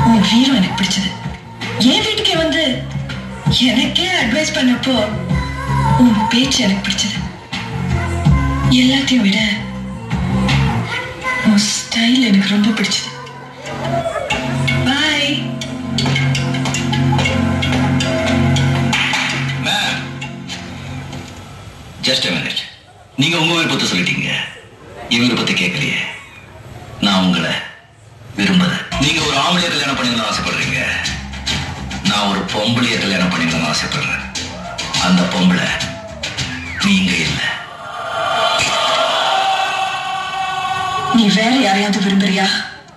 உன் வீரம் எனக்கு பிடிச்சது என் வீட்டுக்கே வந்து எனக்கே அட்வைஸ் பண்ணப்போ உன் பேச்சு எனக்கு பிடிச்சது எல்லாத்தையும் விட உன் ஸ்டைல் எனக்கு ரொம்ப பிடிச்சது பாய் மேம் ஜஸ்ட் மினிட் நீங்க உங்க விருப்பத்தை சொல்லிட்டீங்க என் விருப்பத்தை கேட்கலையே நான் உங்களை விரும்பல நீங்க ஒரு ஆம்பளைய கல்யாணம் பண்ணிக்கணும்னு ஆசைப்படுறீங்க நான் ஒரு பொம்பளைய கல்யாணம் பண்ணிக்கணும்னு ஆசைப்படுறேன் அந்த பொம்பளை நீங்க இல்லை நீ வேற யாரையாவது விரும்புறியா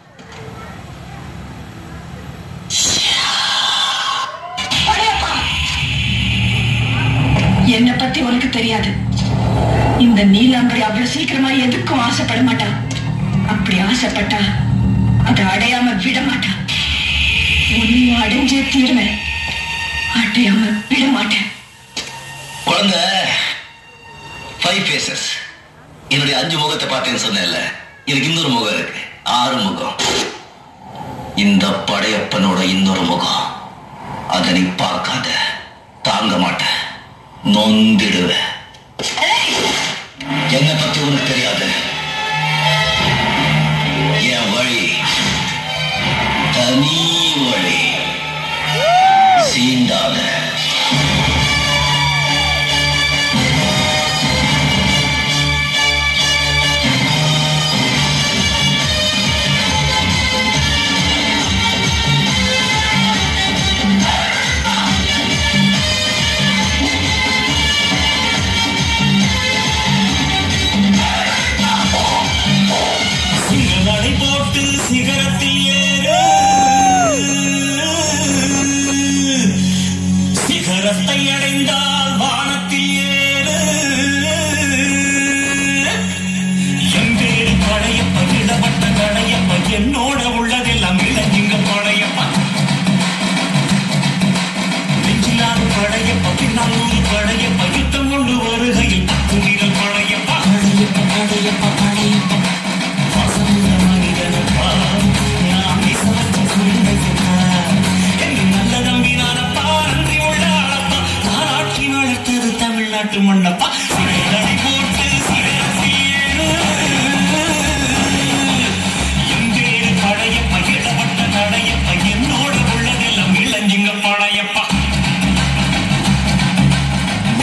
படையப்பா! என்னை பத்தி உனக்கு தெரியாது இந்த நீலாம்பரி அவ்வளவு சீக்கிரமா எதுக்கும் ஆசைப்பட மாட்டா அப்படி ஆசைப்பட்டா அதை அடையாம விட மாட்டா உன்னையும் அடைஞ்சே தீருவேன் அடையாம விட மாட்டேன் குழந்தை ஃபைவ் ஃபேசஸ் என்னுடைய அஞ்சு முகத்தை பார்த்தேன்னு சொன்னேன்ல எனக்கு இன்னொரு முகம் இருக்கு ஆறு முகம் இந்த படையப்பனோட இன்னொரு முகம் அதை நீ பார்க்காத தாங்க மாட்ட நொந்திடுவ என்னை பத்தி உனக்கு தெரியாது